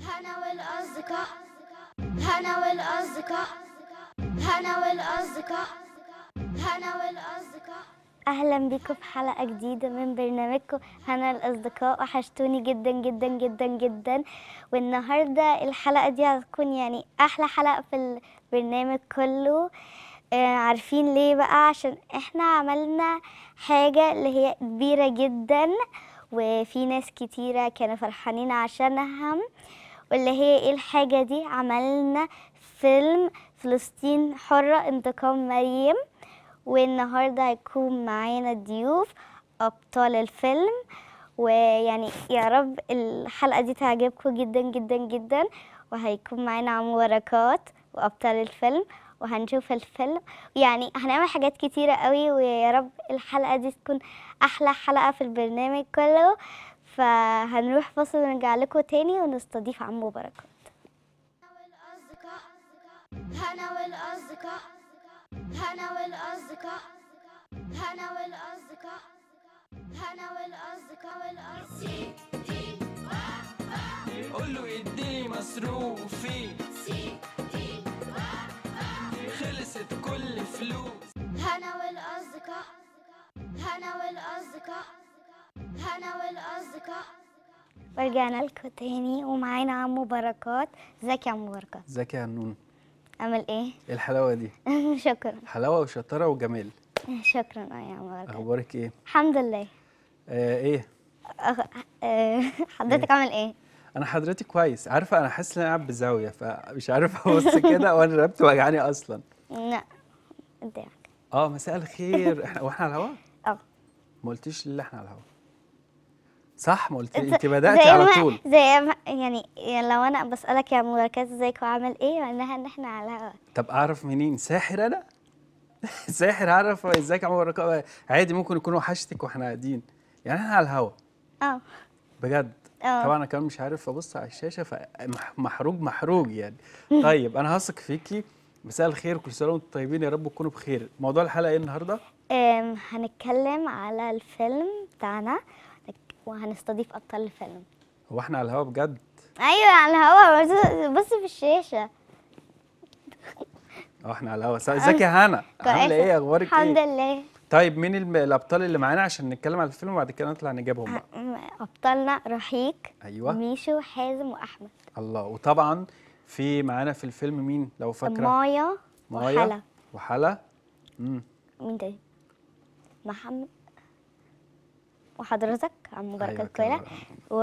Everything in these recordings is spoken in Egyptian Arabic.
هنا والأصدقاء هنا والأصدقاء هنا والأصدقاء هنا والأصدقاء اهلا بيكم في حلقه جديده من برنامجكم هنا الاصدقاء وحشتوني جدا جدا جدا جدا والنهارده الحلقه دي هتكون يعني احلى حلقه في البرنامج كله آه عارفين ليه بقى عشان احنا عملنا حاجه اللي هي كبيره جدا وفي ناس كتيره كانوا فرحانين عشانها واللي هي ايه الحاجه دي عملنا فيلم فلسطين حره انتقام مريم والنهارده هيكون معانا ضيوف ابطال الفيلم ويعني يا رب الحلقه دي تعجبكم جدا جدا جدا وهيكون معانا عمو بركات وابطال الفيلم وهنشوف الفيلم يعني هنعمل حاجات كتيرة قوي ويا رب الحلقة دي تكون أحلى حلقة في البرنامج كله فهنروح فاصل ونرجع لكم تاني ونستضيف عمو بركات والأصدقاء هنا والأصدقاء هنا والأصدقاء هنا والأصدقاء هنا والأصدقاء والأصدقاء قول له يديني مصروفي خلصت كل فلوس هنا والأصدقاء هنا والأصدقاء هنا والأصدقاء ورجعنا لكم تاني ومعانا عمو بركات ازيك يا عمو بركات ازيك يا نون عامل ايه ايه الحلاوه دي شكرا حلاوه وشطاره وجمال شكرا اه يا عمو بركات اخبارك ايه الحمد لله آه ايه أخ... آه، حضرتك عامل ايه انا حضرتك كويس عارفه انا حاسس ان انا قاعد بزاويه فمش عارف ابص كده وانا رقبتي وجعاني اصلا لا قدامك اه مساء الخير احنا واحنا على الهوا اه ما قلتيش ليه احنا على الهوا صح ما قلت ز- انت بداتي زي على ما- طول زي ما يعني لو انا بسألك يا مركز ازيك وعامل ايه معناها ان احنا على الهوا طب اعرف منين ساحر انا ساحر اعرف ازيك يا عمر ركاب عادي ممكن يكون وحشتك واحنا قاعدين يعني احنا على الهوا اه بجد اه. طبعا انا كمان مش عارف ابص على الشاشه فمحروج محروج يعني طيب انا هثق فيكي مساء الخير وكل سنه وانتم طيبين يا رب تكونوا بخير موضوع الحلقه ايه النهارده أم، هنتكلم على الفيلم بتاعنا وهنستضيف ابطال الفيلم هو احنا على الهوا بجد ايوه على الهوا بص- بص في الشاشه اه احنا على الهوا ازيك يا هنا عامله كويسة. ايه اخبارك الحمد ايه لله طيب مين الم- الابطال اللي معانا عشان نتكلم على الفيلم وبعد كده نطلع نجيبهم بقى أم، ابطالنا رحيق ايوه ميشو حازم واحمد الله وطبعا في معانا في الفيلم مين لو فاكره مايا مايا وحلا وحلا امم مين تاني محمد وحضرتك عم بركة أيوة كويلة كده. و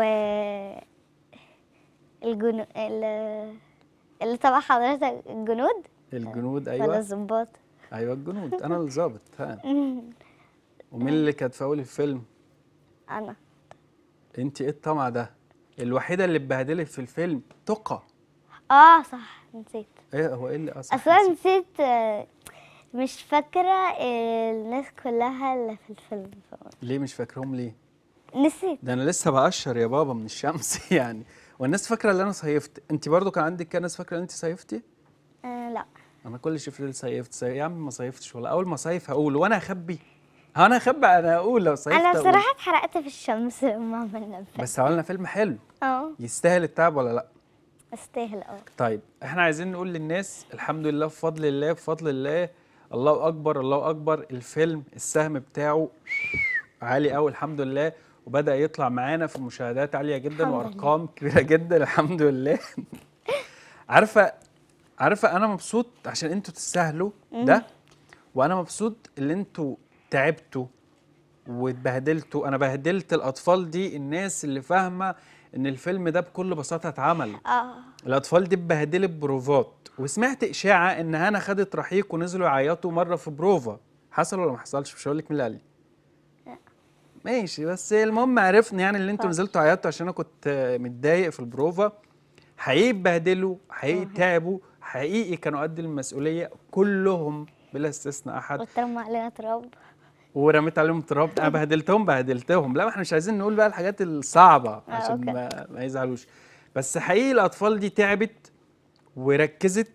الجنو ال- اللي تبع حضرتك الجنود الجنود ولا ايوه الظباط ايوه الجنود انا الظابط ها ومين اللي كانت في اول الفيلم انا انت ايه الطمع ده الوحيده اللي اتبهدلت في الفيلم تقى اه صح نسيت ايه هو ايه اللي اصلا اصلا نسيت آه، مش فاكرة الناس كلها اللي في الفيلم ليه مش فاكرهم ليه نسيت ده انا لسه بقشر يا بابا من الشمس يعني والناس فاكره ان انا صيفت انت برضو كان عندك كده ناس فاكره ان انت صيفتي آه لا انا كل شفت صيفت صيف. يا عم ما صيفتش والله اول ما صيف هقول وانا اخبي ها انا اخبي انا اقول لو صيفت انا أقول. بصراحة اتحرقت في الشمس لما عملنا الفيلم بس عملنا فيلم حلو اه يستاهل التعب ولا لا استاهل اه طيب احنا عايزين نقول للناس الحمد لله بفضل الله بفضل الله الله اكبر الله اكبر الفيلم السهم بتاعه عالي قوي الحمد لله وبدا يطلع معانا في مشاهدات عاليه جدا الحمد وارقام كبيره جدا الحمد لله عارفه عارفه انا مبسوط عشان انتوا تستاهلوا ده وانا مبسوط اللي انتوا تعبتوا واتبهدلتوا انا بهدلت الاطفال دي الناس اللي فاهمه ان الفيلم ده بكل بساطه اتعمل اه الاطفال دي اتبهدلت بروفات وسمعت اشاعه ان هنا خدت رحيق ونزلوا يعيطوا مره في بروفا حصل ولا ما حصلش مش هقول لك مين اللي قال لي ماشي بس المهم عرفنا يعني اللي انتوا طيب. نزلتوا عيطتوا عشان انا كنت آه، متضايق في البروفا حقيقي اتبهدلوا حقيقي تعبوا حقيقي كانوا قد المسؤوليه كلهم بلا استثناء احد وترمى علينا تراب ورميت عليهم تراب انا بهدلتهم بهدلتهم لا ما احنا مش عايزين نقول بقى الحاجات الصعبه عشان أوكي. ما, ما يزعلوش بس حقيقي الاطفال دي تعبت وركزت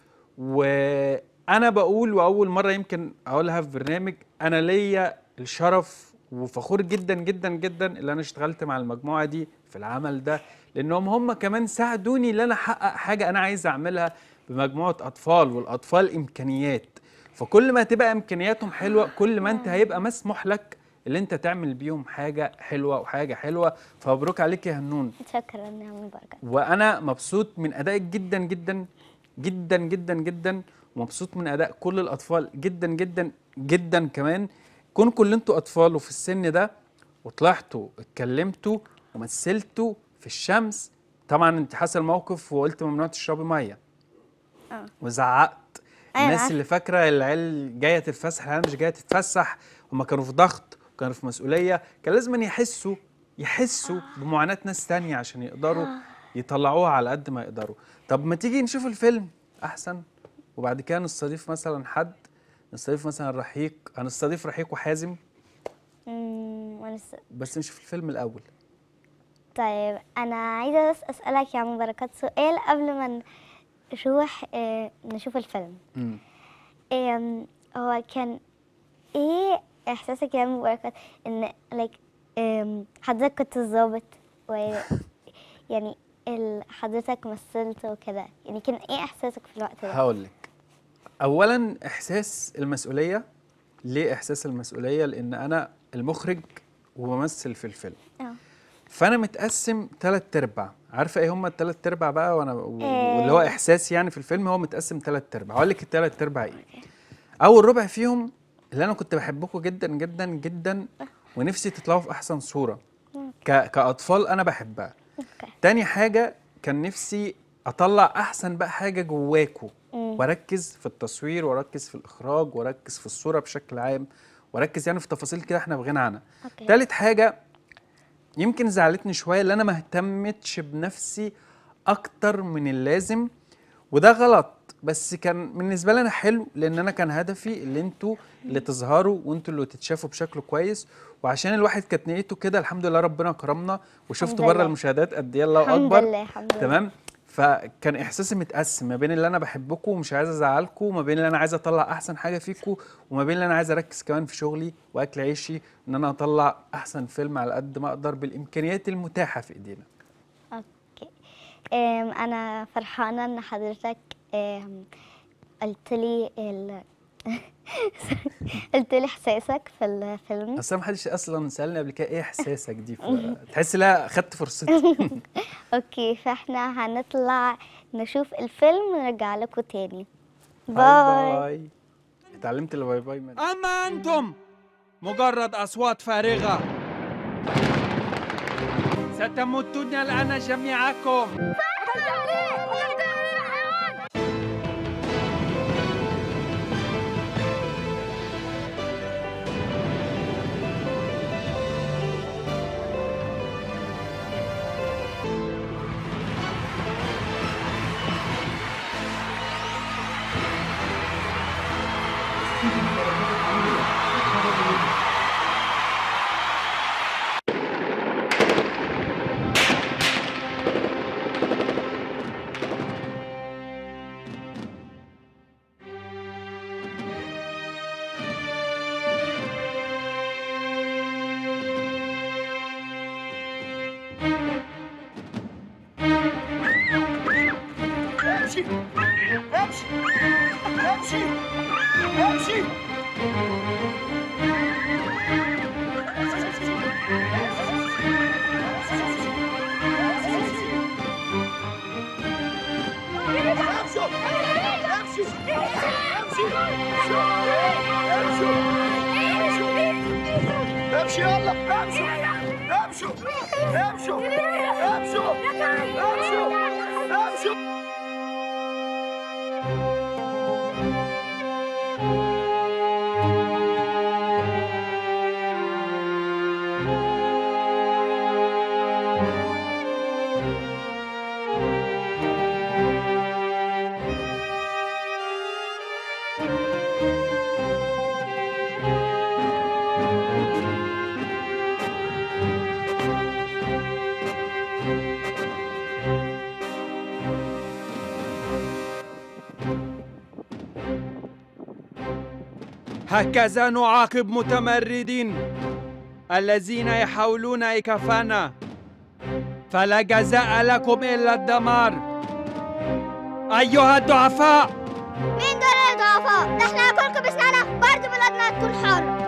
وانا بقول واول مره يمكن اقولها في برنامج انا ليا الشرف وفخور جدا جدا جدا اللي انا اشتغلت مع المجموعه دي في العمل ده لانهم هم كمان ساعدوني ان انا احقق حاجه انا عايز اعملها بمجموعه اطفال والاطفال امكانيات فكل ما تبقى امكانياتهم حلوه كل ما انت هيبقى مسموح لك اللي انت تعمل بيهم حاجه حلوه وحاجه حلوه فمبروك عليك يا هنون شكرا يا عم بركات وانا مبسوط من ادائك جدا جدا جدا جدا جدا ومبسوط من اداء كل الاطفال جدا جدا جدا كمان كونكم اللي انتوا اطفال وفي السن ده وطلعتوا اتكلمتوا ومثلتوا في الشمس طبعا انت حصل موقف وقلت ممنوع تشربي ميه اه. وزعقت أيوة الناس عارفة. اللي فاكره العيال جايه تتفسح العيال مش جايه تتفسح هم كانوا في ضغط وكانوا في مسؤوليه كان لازم يحسوا يحسوا بمعاناه ناس تانية عشان يقدروا يطلعوها على قد ما يقدروا طب ما تيجي نشوف الفيلم احسن وبعد كده نستضيف مثلا حد نستضيف مثلا رحيق هنستضيف رحيق وحازم أمم، وأنا س- بس نشوف الفيلم الاول طيب انا عايزه بس اسالك يا عم بركات سؤال قبل ما نروح آه، نشوف الفيلم مم. آم، هو كان ايه احساسك يا عم بركات ان like آم، حضرتك كنت ظابط و يعني ال- حضرتك مثلت وكده يعني كان ايه احساسك في الوقت ده هقول لك اولا احساس المسؤوليه ليه احساس المسؤوليه لان انا المخرج وبمثل في الفيلم اه فانا متقسم ثلاث ارباع عارفه ايه هم الثلاث ارباع بقى وانا و- آه. واللي هو احساسي يعني في الفيلم هو متقسم ثلاث ارباع هقول لك الثلاث ارباع ايه اول ربع فيهم اللي انا كنت بحبكم جدا جدا جدا ونفسي تطلعوا في احسن صوره ك... كاطفال انا بحبها اوكي تاني حاجة كان نفسي أطلع أحسن بقى حاجة جواكوا مم. وأركز في التصوير وأركز في الإخراج وأركز في الصورة بشكل عام وأركز يعني في تفاصيل كده إحنا بغنى عنها اوكي تالت حاجة يمكن زعلتني شوية اللي أنا ما اهتمتش بنفسي أكتر من اللازم وده غلط بس كان بالنسبة لي أنا حلو لأن أنا كان هدفي اللي أنتوا اللي تظهروا وأنتوا اللي تتشافوا بشكل كويس وعشان الواحد كانت نيته كده الحمد لله ربنا كرمنا وشفتوا الحمد بره لله. المشاهدات قد إيه الله الحمد أكبر لله الحمد لله تمام فكان احساسي متقسم ما بين اللي انا بحبكم ومش عايز ازعلكم وما بين اللي انا عايز اطلع احسن حاجه فيكم وما بين اللي انا عايز اركز كمان في شغلي واكل عيشي ان انا اطلع احسن فيلم على قد ما اقدر بالامكانيات المتاحه في ايدينا اوكي أم انا فرحانه ان حضرتك أم قلت لي ال... قلت لي احساسك في الفيلم اصل ما حدش اصلا سالني قبل كده ايه احساسك دي تحس لا خدت فرصتي اوكي فاحنا هنطلع نشوف الفيلم ونرجع لكم تاني باي باي باي اتعلمت الباي باي من أما أنتم مجرد أصوات فارغة ستموتون الآن جميعكم امشي يلا امشوا امشوا امشوا امشوا امشوا امشوا هكذا نعاقب متمردين الذين يحاولون إيقافنا فلا جزاء لكم إلا الدمار أيها الضعفاء مين دول الضعفاء؟ ده احنا هناكلكم بسنانة برضه بلادنا هتكون حر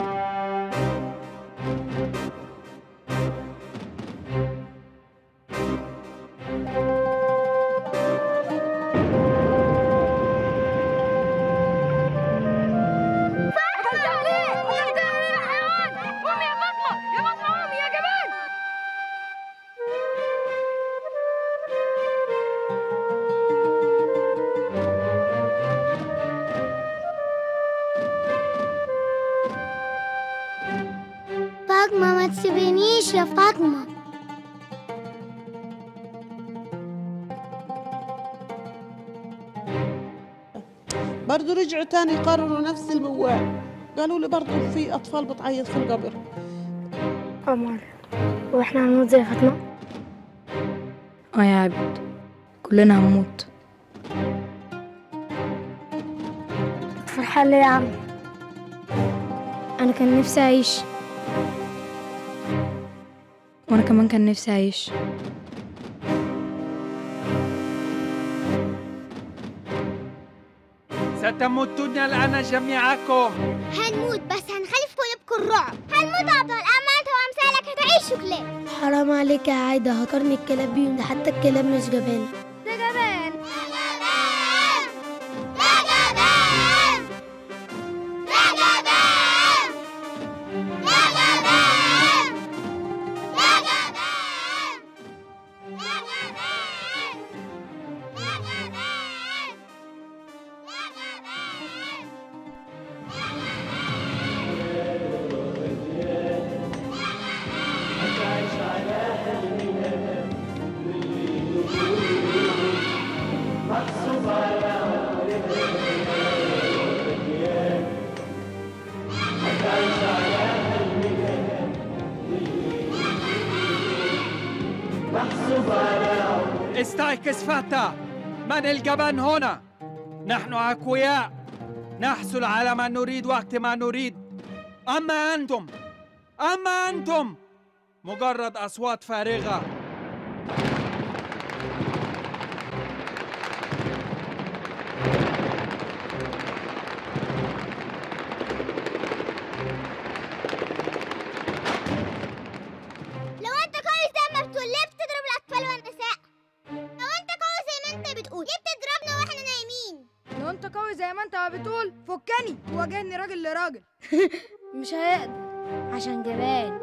فاطمة ما تسيبنيش يا فاطمة برضو رجعوا تاني قرروا نفس الموال قالوا لي برضو في أطفال بتعيط في القبر قمر واحنا هنموت زي فاطمة اه يا عبد كلنا هنموت فرحان ليه يا عم انا كان نفسي اعيش وانا كمان كان نفسي اعيش ستموتون الآن جميعكم هنموت بس هنخلي في قلوبكم الرعب هنموت أبطال أما أنت وأمثالك هتعيشوا كلاب حرام عليك يا عايدة هقارن الكلاب بيهم ده حتى الكلاب مش جبان ده جبان ده جبان ده جبان ده جبان ده جبان ده جبان ده جبان استيقظ فتى من الجبان هنا نحن أقوياء نحصل على ما نريد وقت ما نريد أما أنتم أما أنتم مجرد أصوات فارغة لو انت قوي زي ما بتقول ليه بتضرب الاطفال والنساء لو انت قوي زي ما انت بتقول ليه بتضربنا واحنا نايمين لو انت قوي زي ما انت بتقول فكني وواجهني راجل لراجل مش هيقدر عشان جبان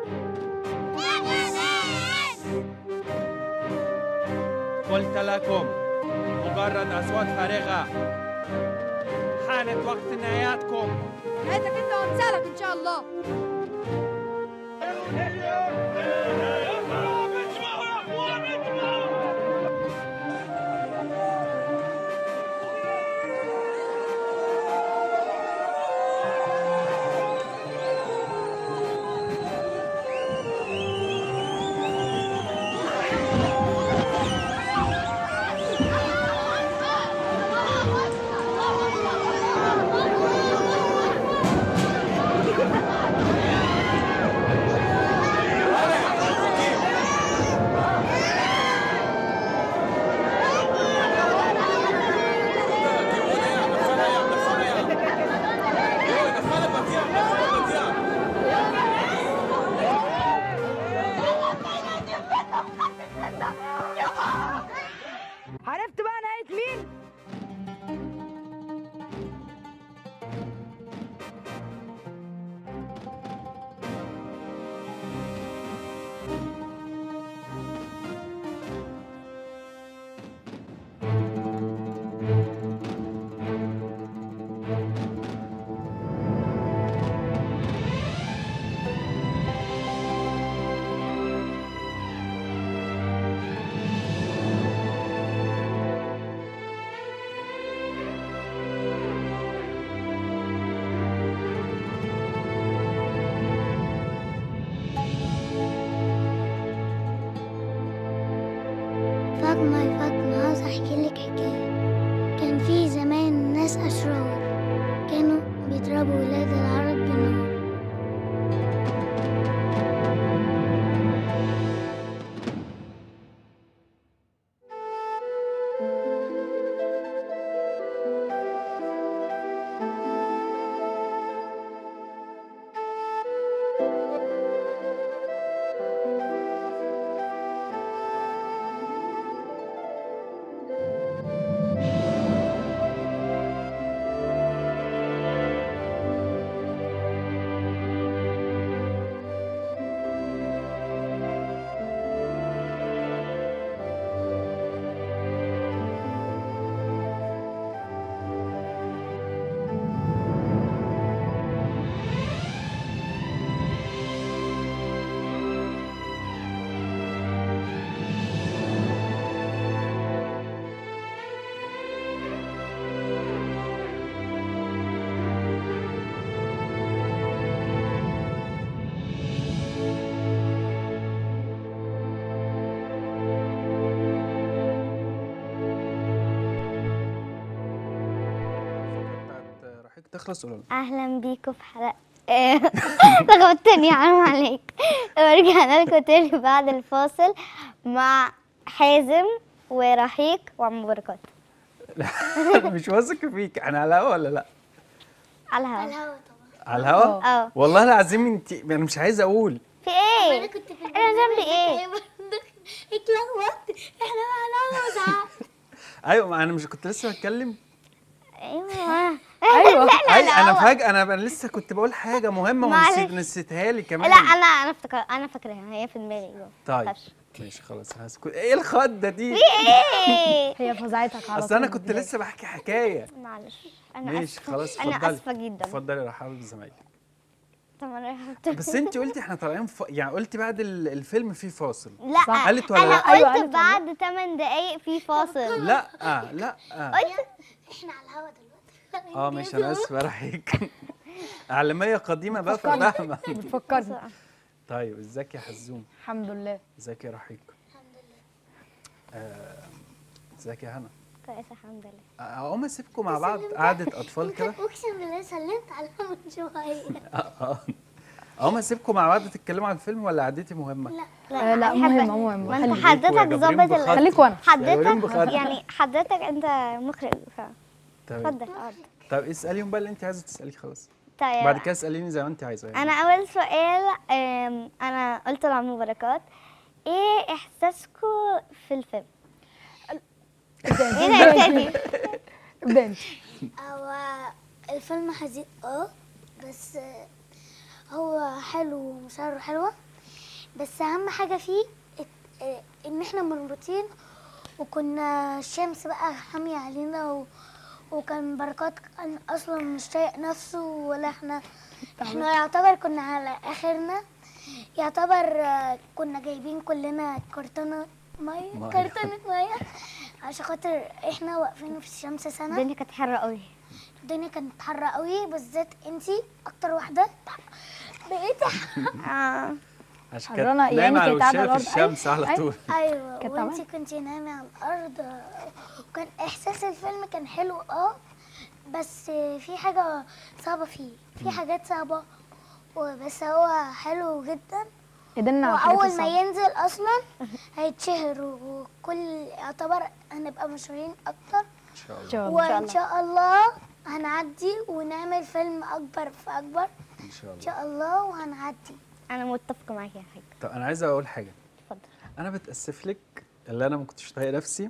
قلت لكم مجرد أصوات فارغة حانت وقت نهايتكم حياتك انت وامثالك ان شاء الله عرفت بقى نهاية مين؟ تخلص قولوا لنا اهلا بيكم في حلقه لخبطتني حرام عليك ورجعنا لكم تاني بعد الفاصل مع حازم ورحيق وعم بركات مش واثق فيك انا على الهوا ولا لا على الهوا الهوا طبعا على الهوا اه والله العظيم انت انا مش عايز اقول في ايه انا كنت في انا ذنبي ايه اتلخبطت احنا معنا وزعق ايوه ما انا مش كنت لسه بتكلم ايوه ايوه اي انا فجاه انا انا لسه كنت بقول حاجه مهمه معلش. ونسيت نسيتها لي كمان لا انا انا افتكر انا فاكراها هي في دماغي جوه طيب متخافش. ماشي خلاص انا هسكت ايه الخضه دي ايه هي فزعتك على اصل انا طول كنت بداية. لسه بحكي حكايه معلش انا ماشي اسفه خلاص انا اتفضلي اسفه جدا اتفضلي يا رحاب زمايلي طب انا رحت- بس انت قلتي احنا طالعين ف... يعني قلتي بعد ال- الفيلم في فاصل لا صح. قالت ولا انا لا قلت أيوة، قالت ولا بعد 8 دقايق في فاصل لا آه لا آه. قلت احنا على الهوا دلوقتي اه ماشي انا اسف رايك اعلاميه قديمه بقى بتفكرني. فاهمه بتفكرني طيب ازيك يا حزوم الحمد لله ازيك يا رحيق آه، ازيك يا هنا كويس الحمد لله اقوم اسيبكم مع بعض قعده اطفال كده اقسم بالله سلمت عليها من شويه اه اه اقوم اسيبكم مع بعض تتكلموا عن الفيلم ولا قعدتي مهمه آه، لا أحب- مهمة مهمة ما انت خليكوا يا حضرتك جبرين ظابط بخط. ال... خليك وانا جبرين حضرتك بخط. يعني حضرتك انت مخرج ف- تمام اتفضل اقعد طب اساليهم بقى اللي انت عايزه تساليه خلاص طيب بعد كده اساليني زي ما انت عايزه يعني انا اول سؤال ام، انا قلت لعمو بركات ايه احساسكم في الفيلم ايه ده تاني ابدا انت هو الفيلم حزين اه بس هو حلو ومشاعره حلوة بس أهم حاجة فيه ات- اه إن إحنا مربوطين وكنا الشمس بقى حامية علينا و... وكان بركات كان أصلا مش طايق نفسه ولا إحنا إحنا يعتبر كنا على آخرنا يعتبر اه، كنا جايبين كلنا كرتونة مية مية. كرتونة مية عشان خاطر إحنا واقفين في الشمس سنة الدنيا كانت حلوه قوي الدنيا كانت حارة قوي بالذات انتي اكتر واحدة بقيتي اه عشان حرانة كانت يعني نايمه على كانت قاعدة وشها على في الأرض. الشمس على أيوة. طول ايوه كانت وانتي تعبانة. كنتي نايمة على الارض وكان احساس الفيلم كان حلو اه بس في حاجة صعبة فيه في حاجات صعبة وبس هو حلو جدا قدرنا على الحاجات واول ما الصعبة. ينزل اصلا هيتشهر وكل يعتبر هنبقى مشهورين اكتر ان شاء ان الله شاء الله وان شاء الله هنعدي ونعمل فيلم اكبر في اكبر ان شاء ان الله شاء الله وهنعدي انا متفقه معاك يا حاجه طب انا عايز اقول حاجه اتفضل انا بتاسف لك اللي انا ما كنتش طايق نفسي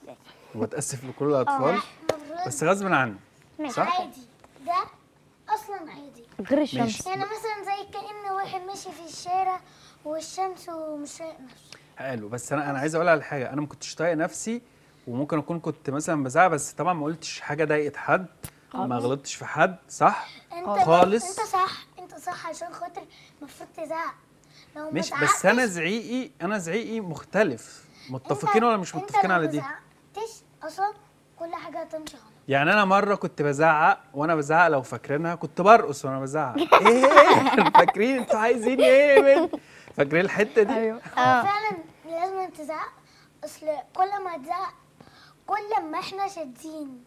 وبتاسف لكل الاطفال بس غصب عني ماشي. صح عادي ده اصلا عادي غير الشمس يعني مثلا زي كأن واحد ماشي في الشارع والشمس ومش طايق نفسه حلو بس انا انا عايز اقول على حاجه انا ما كنتش طايق نفسي وممكن اكون كنت مثلا بزعق بس طبعا ما قلتش حاجه ضايقت حد ما غلطتش في حد صح انت خالص. انت صح انت صح عشان خاطر المفروض تزعق لو ما مش بس انا زعقتش- زعيقي انا زعيقي مختلف متفقين انت- ولا مش متفقين على دي انت لو ما زعقتش اصلا كل حاجه هتمشي غلط يعني انا مره كنت بزعق وانا بزعق لو فاكرينها كنت برقص وانا بزعق ايه فاكرين انتوا عايزين ايه من فاكرين الحته دي ايوه هو فعلا لازم تزعق اصل كل ما تزعق كل ما احنا شادين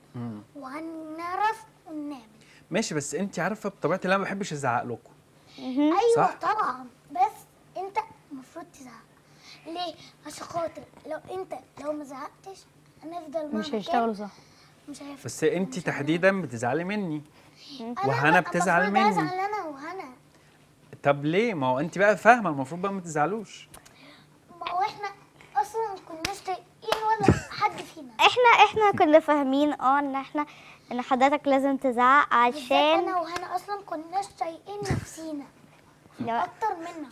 وهنعرف ونعمل ماشي بس انت عارفه بطبيعتي اللي انا ما بحبش ازعق لكم ايوه صح. طبعا بس انت المفروض تزعق ليه عشان خاطر لو انت لو ما زعقتش هنفضل مش مهما هيشتغلوا كان صح مش هيفرق بس انت تحديدا بتزعلي مني أنا وهنا بقى بتزعل المفروض مني. ازعل انا وهنا طب ليه ما هو انت بقى فاهمه المفروض بقى ما تزعلوش ما هو احنا اصلا ما كناش طايقين ولا حد فينا احنا احنا كنا فاهمين اه ان احنا ان حضرتك لازم تزعق بالذات عشان انا وهنا اصلا كناش طايقين نفسينا لو اكتر منك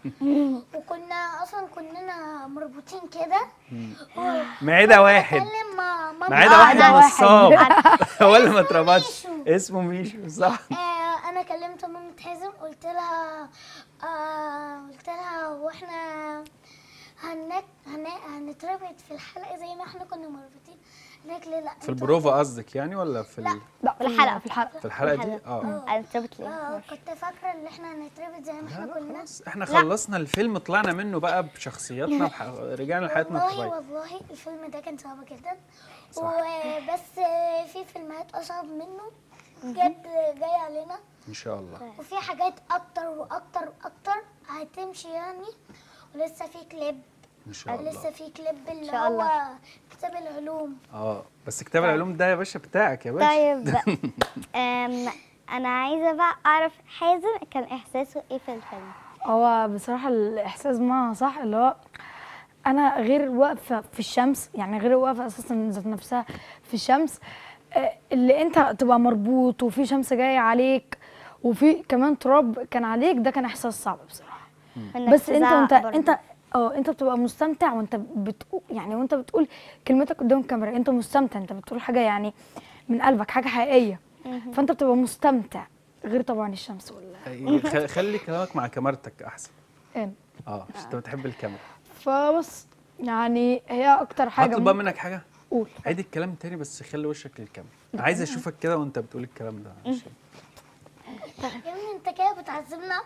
وكنا اصلا كلنا مربوطين كده معده واحد اتكلم مع ماما معده واحد واحد. نصاب هو اللي ما اسمه اتربطش ميشو. اسمه ميشو صح آه انا كلمت مامة حازم قلت لها آه قلت لها واحنا هنك هن... هنتربط في الحلقه زي ما احنا كنا مربوطين قالت لي لا في البروفا قصدك يعني ولا في لا. ال- لا في الحلقة. في الحلقه في الحلقه دي اه انا ارتبط ليه اه كنت فاكره ان احنا هنتربط زي ما احنا لا كنا خلاص احنا خلصنا الفيلم طلعنا منه بقى بشخصياتنا بح... رجعنا لحياتنا والله الطبيعيه والله الفيلم ده كان صعب جدا صح. وبس في فيلمات اصعب منه بجد جاي علينا ان شاء الله وفي حاجات اكتر واكتر واكتر هتمشي يعني ولسه في كليب ان شاء الله لسه في كليب اللي شاء الله. هو كتاب العلوم اه بس كتاب العلوم ده يا باشا بتاعك يا باشا طيب أم انا عايزه بقى اعرف حازم كان احساسه ايه في الفيلم هو بصراحة الإحساس ما صح اللي هو أنا غير واقفة في الشمس يعني غير واقفة أساسا ذات نفسها في الشمس آه، اللي أنت تبقى مربوط وفي شمس جاية عليك وفي كمان تراب كان عليك ده كان إحساس صعب بصراحة إنك بس أنت تزعق وأنت برضه. أنت اه انت بتبقى مستمتع وانت بتقول يعني وانت بتقول كلمتك قدام الكاميرا انت مستمتع انت بتقول حاجه يعني من قلبك حاجه حقيقيه فانت بتبقى مستمتع غير طبعا الشمس ولا خ- خلي كلامك مع كاميرتك احسن إيه. اه عشان انت بتحب الكاميرا فبص يعني هي اكتر حاجه هطلب بقى ممكن- منك حاجه قول عيد الكلام تاني بس خلي وشك للكاميرا عايز اشوفك كده وانت بتقول الكلام ده عشان- يا ابني انت كده بتعذبنا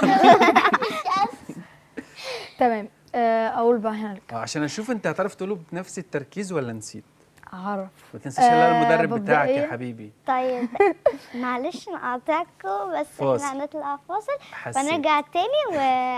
تمام آه، اقول بقى هنا اه عشان اشوف انت هتعرف تقوله بنفس التركيز ولا نسيت اعرف ما تنساش ان انا آه، المدرب بتاعك يا مبدئياً- حبيبي طيب معلش نقاطعكم بس فاصل. احنا هنطلع فاصل حسيت. ونرجع تاني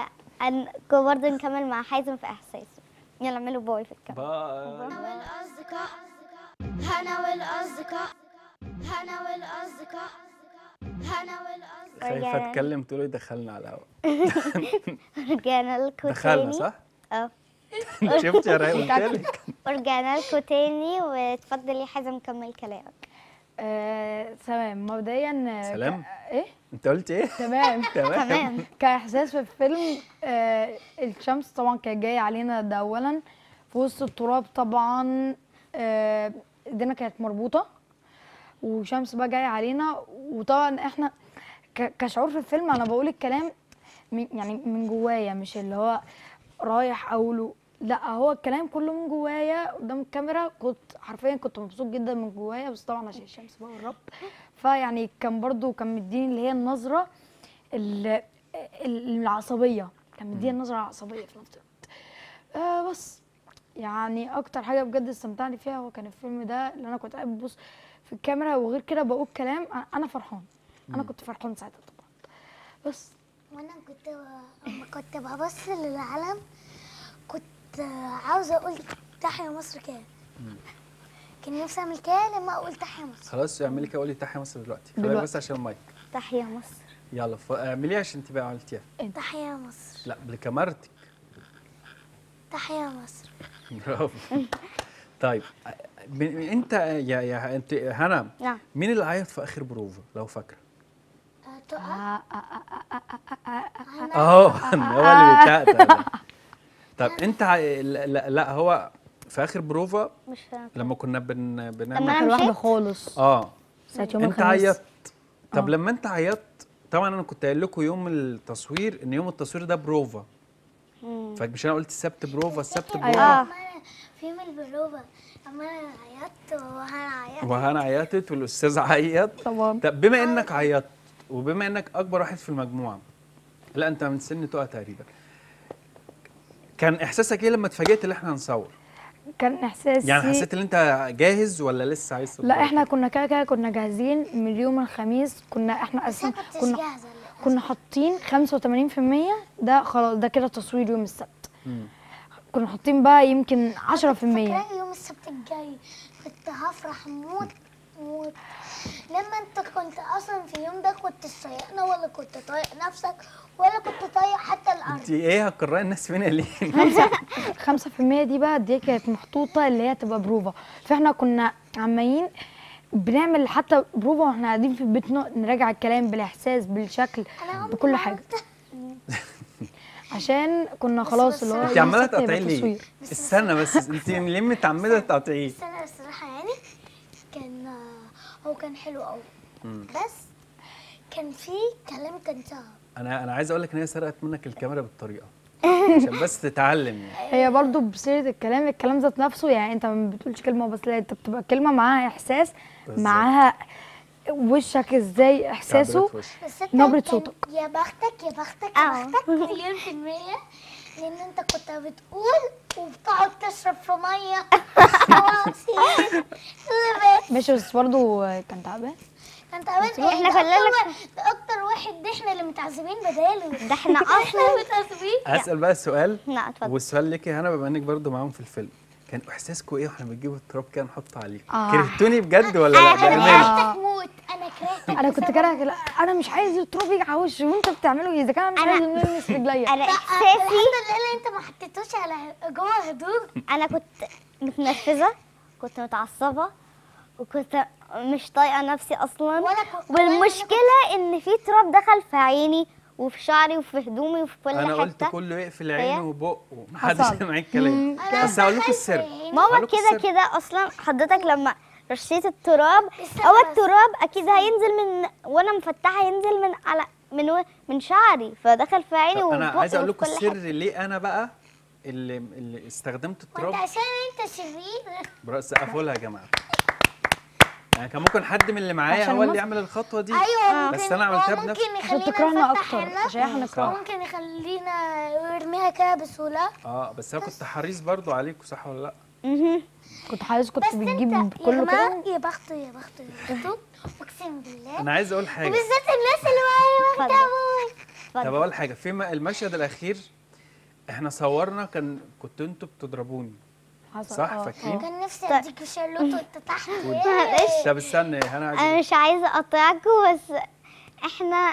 و برضه نكمل مع حازم في احساسه يلا اعملوا باي في الكاميرا باي والأصدقاء هنا والأصدقاء هنا والأصدقاء هنا والأصدقاء خايفه رجعنا. اتكلم تقولي دخلنا على الهوا رجعنا لكم دخلنا تاني صح؟ اه شفت يا راي قلت لك ورجعنا لكم تاني واتفضل يا حازم كمل كلامك آه، تمام مبدئيا آه، سلام. ك- ايه انت قلت ايه؟ تمام تمام تمام كاحساس في الفيلم آه الشمس طبعا كانت جايه علينا ده اولا في وسط التراب طبعا آه، ايدينا كانت مربوطه وشمس بقى جايه علينا وطبعا احنا ك- كشعور في الفيلم انا بقول الكلام من يعني من جوايا مش اللي هو رايح اقوله لا هو الكلام كله من جوايا قدام الكاميرا كنت حرفيا كنت مبسوط جدا من جوايا بس طبعا عشان الشمس بقى والرب فيعني كان برضو كان مديني اللي هي النظره ال- ال- العصبيه كان مديني النظره العصبيه في نفس الوقت آه بس يعني اكتر حاجه بجد استمتعني فيها هو كان الفيلم ده اللي انا كنت قاعد ببص في الكاميرا وغير كده بقول كلام أنا- انا فرحان انا كنت فرحان ساعتها طبعا بس وانا كنت لما كنت ببص للعلم كنت عاوزه اقول تحيا مصر كده كان نفسي اعمل كده لما اقول تحيا مصر خلاص اعملي كده قولي تحيا مصر دلوقتي خلي دلوقتي. بس عشان المايك تحية مصر يلا ف- اعمليها عشان تبقى عملتيها تحيا مصر لا بكاميرتك تحيا مصر برافو طيب ب- انت يا يا انت هنا نعم مين اللي عيط في اخر بروفا لو فاكره؟ آه، تقع آه آه آه آه آه آه آه. اهو هو اللي بتاعتك ده. طب انت ع- لا, لا, لا هو في اخر بروفا مش فاهمة لما كنا بن لما بنعمل أنا اخر واحده مشيت؟ خالص اه ساعه يوم انت الخميس عيطت طب آه. لما انت عيطت طبعا انا كنت قايل لكم يوم التصوير ان يوم التصوير ده بروفا فمش انا قلت السبت بروفا السبت أيوة. بروفا آه. أما أنا في يوم البروفة اما انا عيطت وهنا عيطت وهنا عيطت والاستاذ عيط طبعا طب بما انك عيطت وبما انك اكبر واحد في المجموعه لا انت من سن تقع تقريبا كان احساسك ايه لما اتفاجئت ان احنا هنصور كان احساسي يعني حسيت ان انت جاهز ولا لسه عايز لا تتفرج؟ احنا كنا كده كده كنا جاهزين من يوم الخميس كنا احنا بس انا اصلا كنتش كنا جاهزة للأسف. كنا حاطين 85% ده خلاص ده كده تصوير يوم السبت مم. كنا حاطين بقى يمكن 10% فاكرة يوم السبت الجاي كنت هفرح موت موت لما انت كنت اصلا في اليوم ده كنت سايقنا ولا كنت طايق نفسك ولا كنت طايق حتى الارض انت ايه هتكرهي الناس فينا ليه؟ 5% دي بقى دي كانت محطوطه اللي هي تبقى بروفا فاحنا كنا عمالين بنعمل حتى بروفا واحنا قاعدين في البيت نق- نراجع الكلام بالاحساس بالشكل انا عمري بكل ما حاجه عملت- عشان كنا خلاص بس اللي هو أنا- انت عماله السبت هيبقى تقطعي ليه؟ تصوير. استنى بس انت ليه متعمده تقطعيه؟ بس انا الصراحه يعني كان آه، هو كان حلو قوي بس كان في كلام كان صعب انا انا عايز اقول لك ان هي سرقت منك الكاميرا بالطريقه عشان بس تتعلم يعني هي برضو بسيرة الكلام الكلام ذات نفسه يعني انت ما بتقولش كلمة بس لا انت بتبقى كلمة معاها احساس بالظبط. معاها وشك ازاي احساسه تعبيرات وش. بس انت نبرة كان صوتك. يا بختك يا بختك يا اه. بختك مليون في المية لأن أنت كنت بتقول وبتقعد تشرب في مية وعصير. ماشي بس برضو كان تعبان انت عملت ايه احنا ده كلنا أكتر واحد- ده اكتر واحد ده احنا اللي متعذبين بداله ده احنا احنا اصلا متعذبين اسال بقى السؤال لا اتفضل والسؤال ليك يا هنا بما انك برضو معاهم في الفيلم كان احساسكم ايه واحنا بنجيب التراب كده نحطه عليكم آه. كرهتوني بجد ولا انا لا كنت بامانه كرهتك موت انا كرهتك انا كنت بسبب- كاره لا انا مش عايز التراب يجي على وشي وانت بتعمله ايه اذا كان أنا مش أنا- عايز نلمس رجليا انا لا، احساسي الحمد لله انت ما حطيتوش على جوه هدوم انا كنت متنرفزه كنت متعصبه وكنت مش طايقه نفسي اصلا وأنا كنت- والمشكله ان في تراب دخل في عيني وفي شعري وفي هدومي وفي كل انا قلت حته كله يقفل عينه وبقه محدش حصل. سمع الكلام أنا بس هقول لكم دخلت السر هنا. ماما هقول لكم كده السر. كده اصلا حضرتك لما رشيت التراب استنى هو بس. التراب اكيد هينزل من وانا مفتحه هينزل من على من و- من شعري فدخل في عيني طب وفي انا بقي عايز اقول وفي لكم كل السر حتة. ليه انا بقى اللي اللي استخدمت وانت التراب عشان انت شرير برا سقفوا لها يا جماعه يعني كان ممكن حد من اللي معايا عشان هو اللي مصر. يعمل الخطوه دي ايوه بس ممكن انا عملتها هو بنفسي ممكن عشان يخلينا تكرهنا نفتح اكتر هنا عشان احنا نكرهك ممكن يخلينا يرميها كده بسهوله اه بس انا كنت حريص برضو عليكم صح ولا لا مهم. كنت حاسس كنت بس بتجيب انت يا كله جماعه كده يا بخته يا بخته يا بخته اقسم بالله انا عايز اقول حاجه وبالذات الناس اللي معايا اتفضل. مكتبوا طب اقول حاجه في م- المشهد الاخير احنا صورنا كان كنتوا انتوا بتضربوني حصل صح آه، فاكرين كان نفسي اديك شالوت وانت تحت معلش طب استنى انا انا عايز مش عايزه اقطعكم بس احنا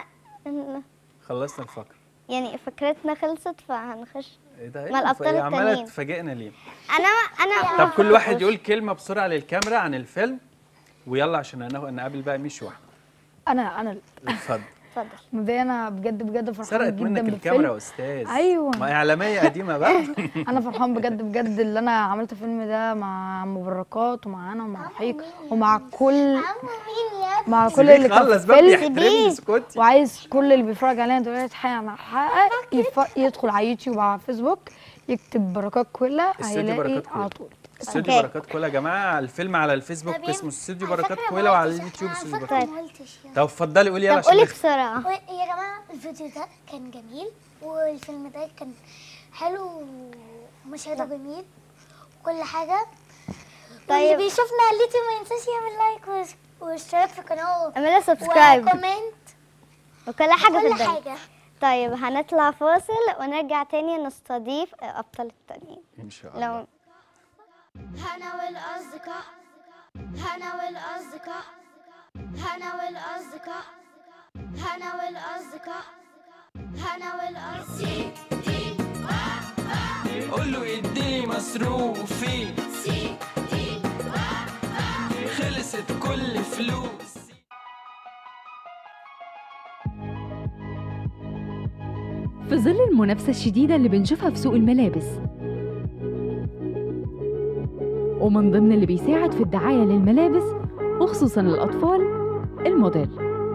خلصنا الفقره يعني فكرتنا خلصت فهنخش ايه ده ما الأبطال إيه عماله التانيين. تفاجئنا ليه انا انا طب كل واحد يقول كلمه بسرعه للكاميرا عن الفيلم ويلا عشان انا نقابل بقى ميشو واحمد انا انا اتفضل اتفضل مبدئيا انا بجد بجد فرحان سرقت جدا منك بالفيلم. الكاميرا يا استاذ أيوة. ما اعلاميه قديمه بقى انا فرحان بجد بجد اللي انا عملت الفيلم ده مع مبركات ومع انا ومع رحيق ومع كل عمو مين يا ابني مع كل اللي كان خلص في بقى الفيلم بيحترمني اسكتي وعايز كل اللي بيتفرج علينا دلوقتي حالا حقق يف- يدخل على يوتيوب على فيسبوك يكتب بركات كلها استوديو هيلاقي بركات كويلا. على طول استوديو أوكي. بركات كويلا يا جماعه الفيلم على الفيسبوك طب اسمه يم- استوديو على بركات فكرة كويلا ما وعلى قلتش- اليوتيوب على استوديو فكرة بركات ما قلتش يعني. طب اتفضلي قولي يلا طب عشان قولي نخ- بسرعه و- يا جماعة الفيديو ده كان جميل والفيلم ده كان حلو ومشهده جميل وكل حاجة طيب طيب. اللي بيشوفنا على اليوتيوب ما ينساش يعمل لايك وس- واشتراك في القناة اعملي سبسكرايب وكومنت وكل حاجه في كل الدنيا حاجة طيب هنطلع فاصل ونرجع تاني نستضيف الابطال التانيين ان شاء الله لو هنا والأصدقاء هنا والأصدقاء هنا والأصدقاء هنا والأصدقاء هنا والأصدقاء قول له اديني مصروفي خلصت كل فلوسي في ظل المنافسة الشديدة اللي بنشوفها في سوق الملابس ومن ضمن اللي بيساعد في الدعاية للملابس وخصوصا للأطفال الموديل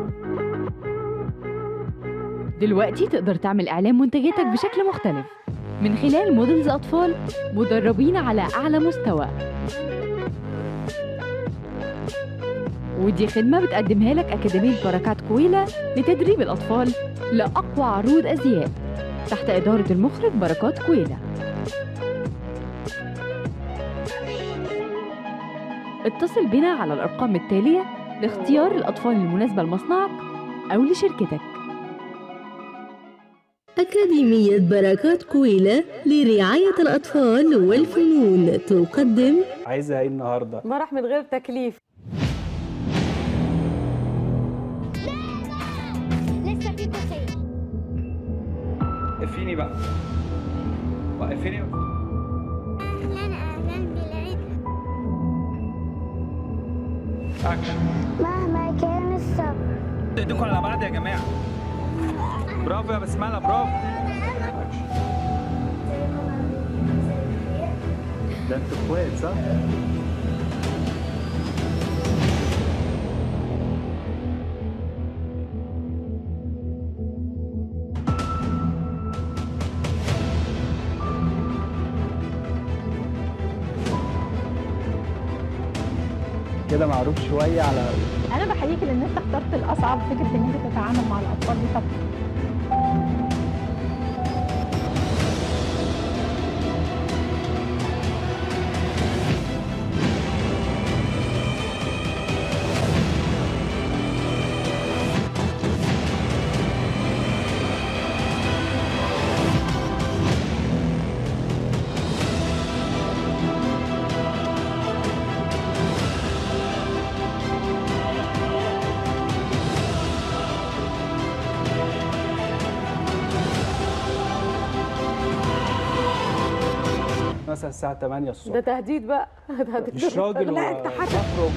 دلوقتي تقدر تعمل إعلان منتجاتك بشكل مختلف من خلال موديلز أطفال مدربين على أعلى مستوى ودي خدمة بتقدمها لك أكاديمية بركات كويلة لتدريب الأطفال لأقوى عروض أزياء تحت إدارة المخرج بركات كويلة اتصل بنا على الأرقام التالية لاختيار الأطفال المناسبة لمصنعك أو لشركتك أكاديمية بركات كويلة لرعاية الأطفال والفنون تقدم عايزه ايه النهارده مرح من غير تكليف لسه في كوفيه قفيني بقى وقفيني أهلا أهلا بالعيد اكشن مهما كان الصبر ايديكم على بعض يا جماعه برافو يا بسمله برافو ده انتوا اخوات صح؟ كده معروف شويه على انا بحييك لان انت اخترت الاصعب فكره ان انت تتعامل مع الاطفال دي طب مثلا الساعه 8 الصبح ده تهديد بقى ده مش راجل لا انت حاجه ومخرج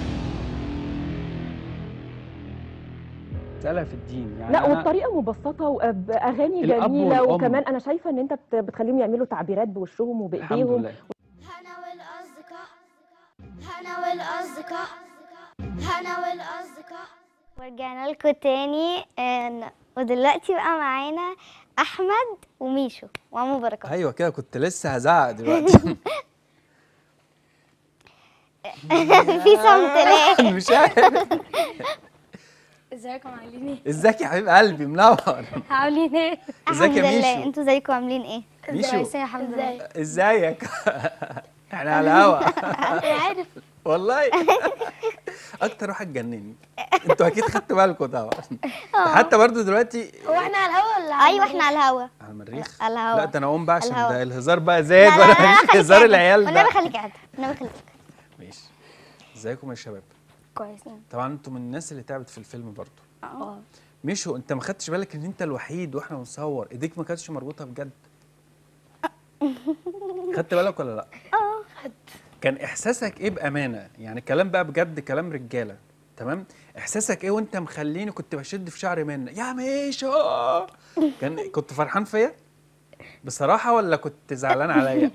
مسألة في الدين يعني لا أنا- والطريقه مبسطه واغاني الأب جميله والأم. وكمان انا شايفه ان انت بت- بتخليهم يعملوا تعبيرات بوشهم الحمد وبايديهم لله هنا والأصدقاء هنا والأصدقاء هنا والأصدقاء ورجعنا لكم تاني آه، ودلوقتي بقى معانا احمد وميشو وعمو بركات ايوه كده كنت لسه هزعق دلوقتي في صمت ليه مش عارف ازيكم عاملين ايه؟ ازيك يا حبيب قلبي منور عاملين ايه؟ ازيك يا الحمد لله ميشو انتوا ازيكم عاملين ايه ميشو كويسين الحمد لله ازيك احنا على الهوا انا عارف والله اكتر واحد جنني انتوا اكيد خدتوا بالكم طبعا حتى برضو دلوقتي هو احنا على الهوا ولا ايوه احنا على الهوا على المريخ على الهوا لا ده انا اقوم بقى عشان الهوا. ده الهزار بقى زاد لا، لا، ولا لا، مش خليك هزار قاعد. العيال والنبي ده خليك قاعد والنبي خليك قاعد ماشي ازيكم يا شباب كويسين طبعا انتوا من الناس اللي تعبت في الفيلم برضو اه مشو انت ما خدتش بالك ان انت الوحيد واحنا بنصور ايديك ما كانتش مربوطه بجد خدت بالك ولا لا اه كان احساسك ايه بامانه يعني كلام بقى بجد كلام رجاله تمام احساسك ايه وانت مخليني كنت بشد في شعري منه يا ميشو كان كنت فرحان فيا بصراحه ولا كنت زعلان عليا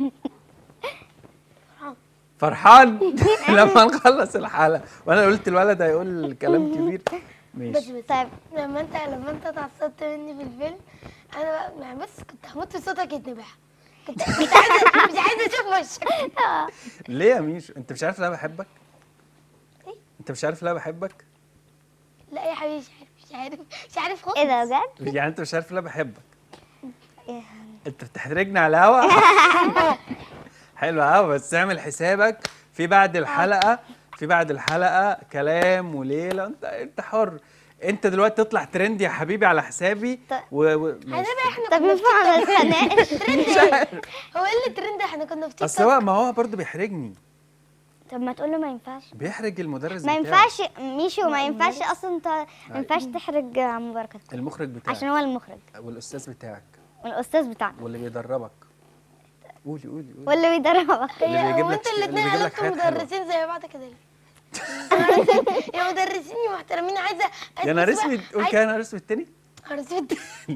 فرحان لما نخلص الحلقه وانا قلت الولد هيقول كلام كبير ماشي طيب لما انت لما انت اتعصبت مني في الفيلم انا بقى يعني بس كنت هموت في صوتك يتنبح كنت مش عايزه مش عايزه اشوف وشك ليه يا ميشو انت مش عارف لا بحبك انت مش عارف لا بحبك لا يا حبيبي مش عارف مش عارف مش عارف خالص ايه ده بجد يعني انت مش عارف لا بحبك إيه. انت بتحرجني على الهوا حلو قوي بس اعمل حسابك في بعد الحلقه في بعد الحلقه كلام وليله انت انت حر انت دلوقتي تطلع ترند يا حبيبي على حسابي و... و... ماشي. هنبقى احنا طب كنا في ينفع ما تيك توك. نتخانقش ترند ايه؟ هو ايه اللي ترند احنا كنا في تيك اصل توك هو ما هو برضه بيحرجني طب ما تقول له ما ينفعش بيحرج المدرس ما بتاعي ينفعش ميشو ما ينفعش اصلا انت ما ينفعش تحرج عمو بركات المخرج بتاعك عشان هو المخرج والاستاذ بتاعك والاستاذ بتاعنا واللي بيدربك قولي قولي قولي واللي بيدربك اللي بيجيب هو لك انتوا اللي الاثنين بيجيب لك علاقتكم حاجات حلوه مدرسين زي بعض كده ليه؟ يا مدرسين يا محترمين عايزه عايزة يا نهار أسمع- اسود قول عايزة- كده يا نهار اسود تاني نهار اسود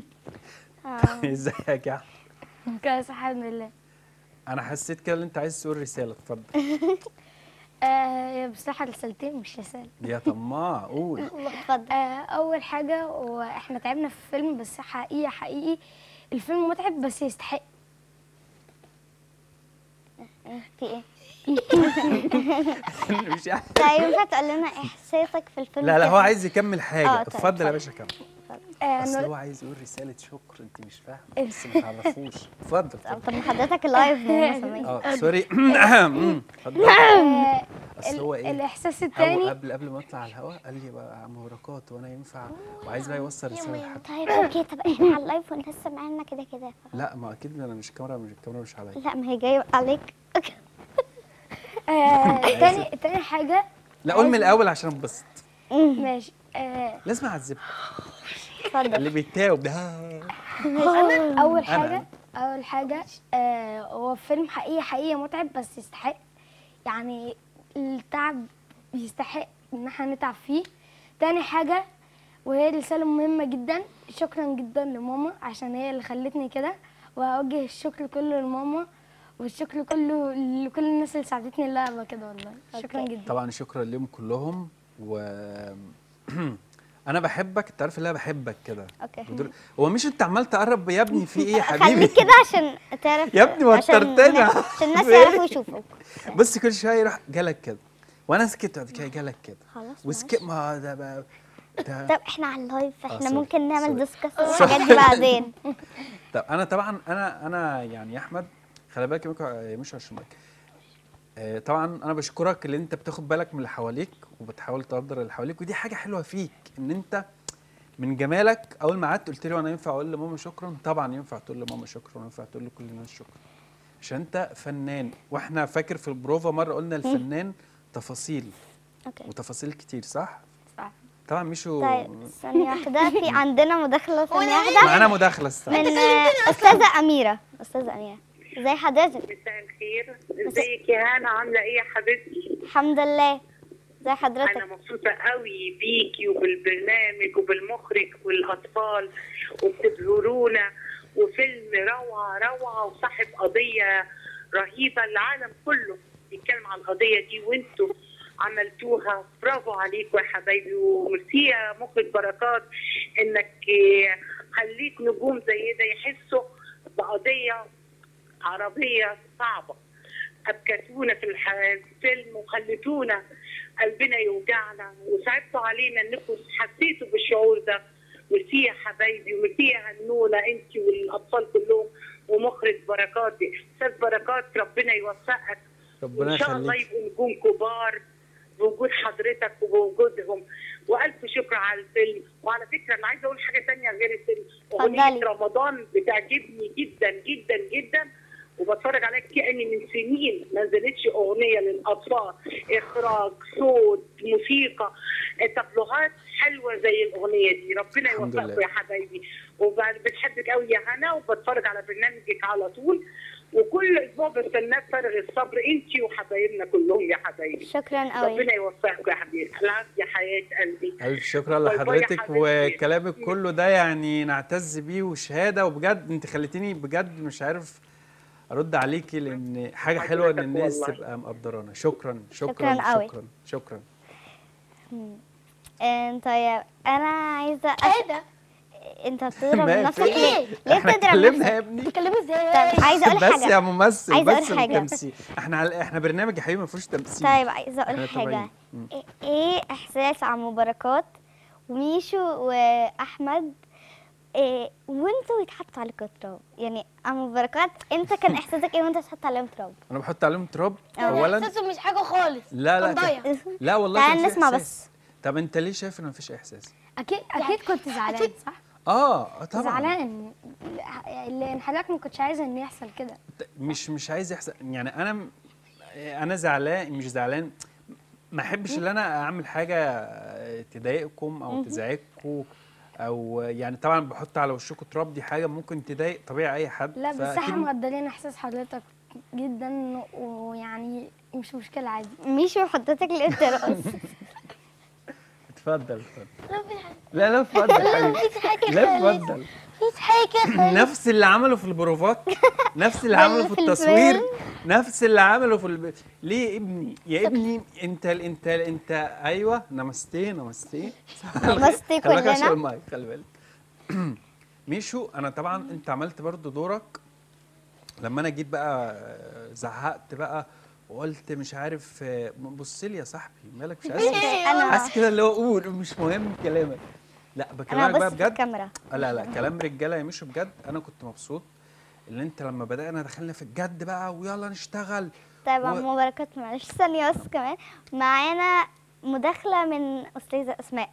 ازيك يا احمد كويس الحمد لله انا حسيت كده ان انت عايز تقول رساله اتفضل آه بصراحه رسالتين مش رساله يا طماع قول اتفضل آه اول حاجه هو احنا تعبنا في الفيلم بس حقيقي حقيقي الفيلم متعب بس يستحق في ايه مش عارف. طيب ينفع تقول لنا احساسك في الفيلم لا لا كده؟ هو عايز يكمل حاجه آه، طيب، اتفضل يا اتفضل. باشا كمل آه اصل نقول- هو عايز يقول رساله شكر انت مش فاهمه بس ما تعرفوش اتفضل اتفضل. طب ما حضرتك اللايف ماما سمية اه سوري أمم، اتفضل آه اصل هو ايه الاحساس هو الثاني قبل قبل ما اطلع على الهواء قال لي بقى عم بركات وانا ينفع وعايز بقى يوصل رساله لحد طيب اوكي طب احنا على اللايف والناس سامعيننا كده كده لا ما اكيد انا مش الكاميرا مش الكاميرا مش عليا لا ما هي جايه عليك آه تاني تاني حاجه لا قول من الاول عشان انبسط ماشي آه لازم اعذبك اتفضل اللي بيتاوب ده انا اول أنا- حاجه اول حاجه آه هو فيلم حقيقي حقيقي متعب بس يستحق يعني التعب يستحق ان احنا نتعب فيه تاني حاجه وهي رساله مهمه جدا شكرا جدا لماما عشان هي اللي خلتني كده وهوجه الشكر كله لماما والشكر كله لكل الناس اللي ساعدتني اللي ابقى كده والله شكرا جدا طبعا شكرا لهم كلهم و انا بحبك انت عارف اللي انا بحبك كده اوكي ودول- هو مش انت عمال تقرب يا ابني في ايه يا حبيبي خليك كده عشان تعرف يا ابني عشان وترتني. الناس- عشان الناس يعرفوا يشوفوك بس كل شويه يروح جالك كده وانا سكت بعد كده جالك كده خلاص وسكت ما ده بقى ده طب احنا على اللايف آه، احنا سوري، ممكن نعمل سوري. ديسكس الحاجات دي بعدين طب انا طبعا انا انا يعني يا احمد خلي بالك يا ميكو- يا مش عشان المايك آه، طبعا انا بشكرك اللي انت بتاخد بالك من اللي حواليك وبتحاول تقدر اللي حواليك ودي حاجه حلوه فيك ان انت من جمالك اول ما قعدت قلت لي وانا ينفع اقول لماما شكرا طبعا ينفع تقول لماما شكرا وينفع تقول لكل الناس شكرا عشان انت فنان واحنا فاكر في البروفا مره قلنا الفنان تفاصيل اوكي وتفاصيل كتير صح صح طبعا ميشو طيب ثانية واحدة في عندنا مداخلة ثانية واحدة معانا مداخله استنى من آه، أستاذة أميرة أستاذة أميرة ازي حضرتك مساء الخير ازيك يا هانا عامله ايه يا حبيبتي الحمد لله ازي حضرتك انا مبسوطه قوي بيكي وبالبرنامج وبالمخرج والاطفال وبتبهرونا وفيلم روعه روعه وصاحب قضيه رهيبه العالم كله بيتكلم عن القضيه دي وانتوا عملتوها برافو عليكم يا حبايبي وميرسي يا مخرج بركات انك آه، خليت نجوم زي ده يحسوا بقضيه عربيه صعبه ابكتونا في الح- الفيلم وخليتونا قلبنا يوجعنا وصعبتوا علينا انكم حسيتوا بالشعور ده ميرسي يا حبايبي وميرسي يا هنونه انت والاطفال كلهم ومخرج بركات استاذ بركات ربنا يوفقك ربنا وان شاء الله يخليك يبقوا نجوم كبار بوجود حضرتك وبوجودهم والف شكر على الفيلم وعلى فكره انا عايزه اقول حاجه تانية غير الفيلم اغنيه اتفضلي. رمضان بتعجبني جدا جدا جدا وبتفرج عليها كأني من سنين ما نزلتش اغنيه للاطفال اخراج صوت موسيقى تابلوهات حلوه زي الاغنيه دي ربنا الحمد يوفقكم لله. يا حبايبي وبتحبك قوي يا هنا وبتفرج على برنامجك على طول وكل اسبوع بستناك فارغ الصبر انت وحبايبنا كلهم يا حبايبي شكرا قوي ربنا يوفقكم يا حبيبي العافيه يا حياه قلبي ألف شكرا باي باي يا لحضرتك حبيبتي. وكلامك كله ده يعني نعتز بيه وشهادة وبجد انت خليتيني بجد مش عارف ارد عليكي لان حاجة حلوة ان حضرتك الناس والله. تبقى مقدرانا شكرا شكراً شكرا قوي. شكرا شكرا آه، طيب انا عايزه ايه ده انت بتضرب ما نفسك في- ليه؟ ليه احنا بتضرب اتكلمنا نفسك؟ يا ابني بتتكلمي ازاي؟ طيب عايزه اقول بس حاجه يا ممثل عايزة بس أقول في حاجة. التمثيل احنا على احنا برنامج يا حبيبي ما فيهوش تمثيل طيب عايزه اقول احنا حاجه تابعين. مم. إيه- ايه احساس عمو بركات وميشو واحمد إيه وانتوا يتحط عليكم تراب يعني عمو بركات انت كان احساسك ايه وانت تحط عليهم تراب انا بحط عليهم تراب اه. اولا احساسه مش حاجه خالص لا لا كان- لا والله تعال كان في نسمع إحساس. بس. طب انت ليه شايف ان مفيش احساس اكيد اكيد كنت زعلان صح؟ اه طبعا زعلان لان حضرتك ما كنتش عايزه ان يحصل كده مش مش عايز يحصل يعني انا م- انا زعلان مش زعلان ما احبش ان انا اعمل حاجه تضايقكم او مهم. تزعجكم او يعني طبعا بحط على وشكم تراب دي حاجه ممكن تضايق طبيعي اي حد لا بس فأكيد احنا مقدرين احساس حضرتك جدا ويعني مش مشكله عادي ميشو حضرتك الافتراس اتفضل اتفضل لا لا اتفضل حبيبي لا اتفضل مفيش حاجه نفس اللي عمله في البروفات نفس اللي ولا عمله في في التصوير الفيلم. نفس اللي عمله في الب... ليه يا ابني يا ابني انت انت انت ايوه نمستي نمستي نمستي خلي بالك كلنا. عشان المايك خلي بالك ميشو انا طبعا انت عملت برضو دورك لما انا جيت بقى زعقت بقى وقلت مش عارف بص لي يا صاحبي مالك مش عايز أنا- حاسس كده اللي هو قول مش مهم كلامك لا انا بكلمك بقى بص في بجد الكاميرا آه لا لا كلام رجاله يا مشو بجد انا كنت مبسوط ان انت لما بدانا دخلنا في الجد بقى ويلا نشتغل طيب و- عمو بركات معلش ثانيه بس كمان معانا مداخله من استاذه اسماء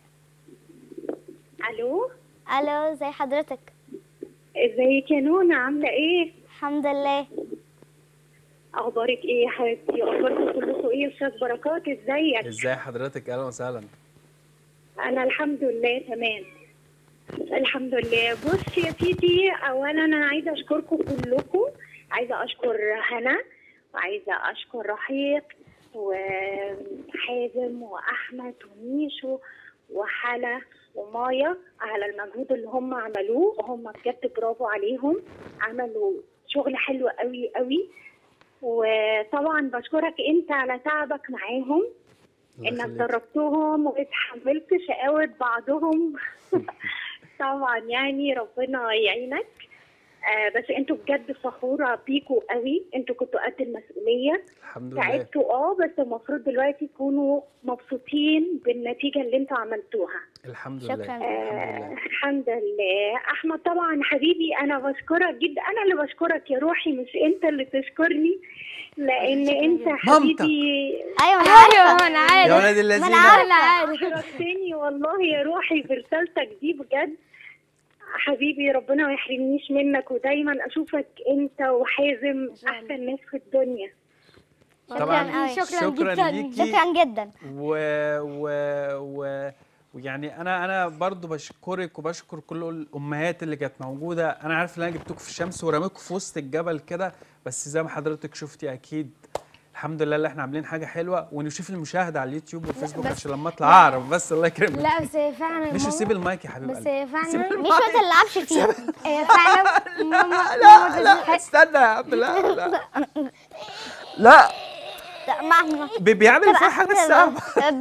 الو الو زي حضرتك ازيك يا نونا عامله ايه الحمد لله اخبارك ايه يا حبيبتي اخباركم كلكم ايه يا استاذ بركات ازيك ازاي حضرتك اهلا وسهلا انا الحمد لله تمام الحمد لله بص يا سيدي اولا انا عايزه اشكركم كلكم عايزه اشكر هنا وعايزه اشكر رحيق وحازم واحمد وميشو وحلا ومايا على المجهود اللي هم عملوه هم بجد برافو عليهم عملوا شغل حلو قوي قوي وطبعا بشكرك انت على تعبك معاهم انك يخليك. دربتهم واتحملت شقاوة بعضهم طبعا يعني ربنا يعينك آه بس انتوا بجد فخورة بيكوا قوي انتوا كنتوا قد المسؤولية الحمد لله تعبتوا اه بس المفروض دلوقتي تكونوا مبسوطين بالنتيجة اللي انتوا عملتوها الحمد لله الحمد آه لله الحمد لله احمد طبعا حبيبي انا بشكرك جدا انا اللي بشكرك يا روحي مش انت اللي تشكرني لان انت حبيبي ايوه ايوه انا عارف يا ولاد الذين ما انا عارفه شرفتني والله يا روحي في رسالتك دي بجد حبيبي ربنا ما يحرمنيش منك ودايما اشوفك انت وحازم احسن ناس في الدنيا طبعا قوي. شكرا ليكي شكرا جدا و... و... و... ويعني انا انا برضو بشكرك وبشكر كل الامهات اللي كانت موجوده انا عارف ان انا جبتكم في الشمس ورميكم في وسط الجبل كده بس زي ما حضرتك شفتي اكيد الحمد لله اللي احنا عاملين حاجه حلوه ونشوف المشاهده على اليوتيوب والفيسبوك بس- عشان لما اطلع اعرف بس الله يكرمك لا بس هي فعلا مش ماما- سيب المايك يا حبيب بس قلبي هي سيب فعلا المايك. مش ما تلعبش فيه هي فعلا ماما لا ماما لا تستحق استنى يا عم لا لا لا ما بي- بيعمل فيها حاجه صعبه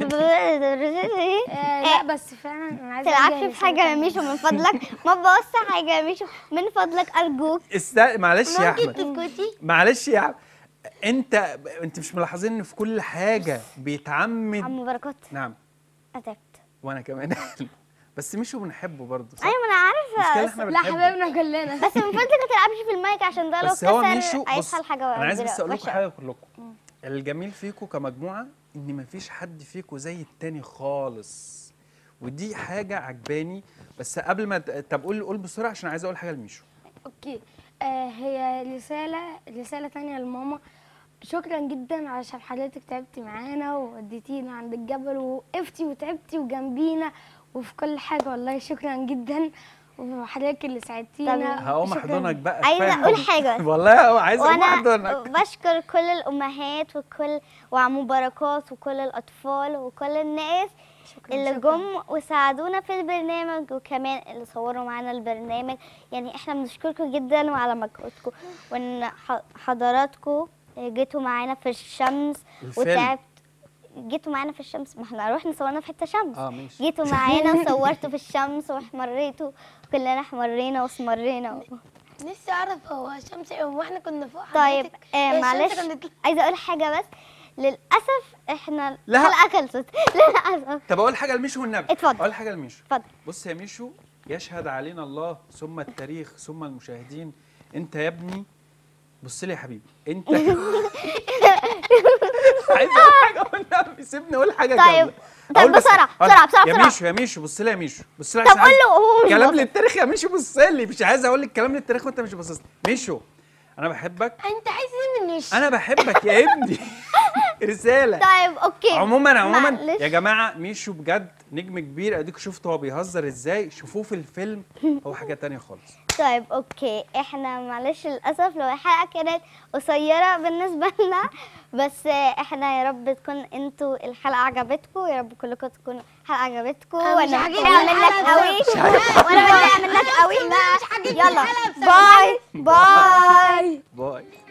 آه، لا بس فعلا انا عايزه تلعبش أوجه في حاجة يا ميشو من فضلك ما تبوظش حاجة يا ميشو من فضلك أرجوك استنى معلش يا ممكن احمد تسكتي معلش يا عم انت انت مش ملاحظين ان في كل حاجه بيتعمد عم بركات نعم أتعبت وانا كمان بس مش بنحبه برضه صح أيوة ما أنا عارفة المشكلة إحنا لا بنحبه. حبايبنا كلنا بس من فضلك ما تلعبش في المايك عشان ده لو بس هو كسر ميشو بص هيسحل حاجة انا عايز كبيرة بس اقول لكم وحشة. حاجه كلكم الجميل فيكم كمجموعه ان مفيش حد فيكم زي التاني خالص ودي حاجه عجباني بس قبل ما ت- طب قول قول بسرعه عشان عايز اقول حاجه لميشو اوكي آه هي رسالة رسالة تانية لماما شكرا جدا عشان حضرتك تعبتي معانا ووديتينا عند الجبل ووقفتي وتعبتي وجنبينا وفي كل حاجة والله شكرا جدا وحضرتك اللي ساعدتينا هقوم شكراً. احضنك بقى عايزة كفاية أقول حب. حاجة بس. والله هو عايز اقوم وانا احضنك بشكر كل الامهات وكل وعم بركات وكل الاطفال وكل الناس اللي جم وساعدونا في البرنامج وكمان اللي صوروا معانا البرنامج يعني احنا بنشكركم جدا وعلى مجهودكم وان ح- حضراتكم جيتوا معانا في الشمس الفيلم. وتعبت جيتوا معانا في الشمس ما احنا رحنا صورنا في حته شمس اه ماشي جيتوا معانا وصورتوا في الشمس واحمريتوا كلنا احمرينا واسمرينا و... نفسي اعرف هو شمس هو احنا كنا فوق طيب حضرتك؟ آه هي الشمس معلش كانت عايزه اقول حاجه بس للاسف احنا لا. الحلقه خلصت للاسف طب اقول حاجه لميشو والنبي اتفضل. اقول حاجه لميشو اتفضل بص يا ميشو يشهد علينا الله ثم التاريخ ثم المشاهدين انت يا ابني بص لي يا حبيبي انت عايز اقول حاجه والنبي سيبني اقول حاجه طيب. كاملة. طب أقول بس- بسرعة، أقول- بسرعة، بسرعة، يا بسرعة. ميشو يا ميشو بص لي يا ميشو بص لي طب عشان قول عايز- له هو مش كلام باصص. للتاريخ يا ميشو بص لي مش عايز اقول لك كلام للتاريخ وانت مش باصص لي. ميشو انا بحبك انت عايز ايه مني انا بحبك يا ابني رساله طيب اوكي عموما عموما معلش. يا جماعه ميشو بجد نجم كبير اديكوا شفتوا هو بيهزر ازاي شوفوه في الفيلم هو حاجه تانية خالص طيب اوكي احنا معلش للاسف لو الحلقه كانت قصيره بالنسبه لنا بس احنا يا رب تكون انتوا الحلقه عجبتكم يا رب كلكم تكون الحلقه عجبتكم أنا مش وانا عاجبني متضايقه منك الحلقة قوي مش عاجبني. وانا متضايقه منك قوي لا، مش عاجبني يلا الحلقة بسبب باي باي باي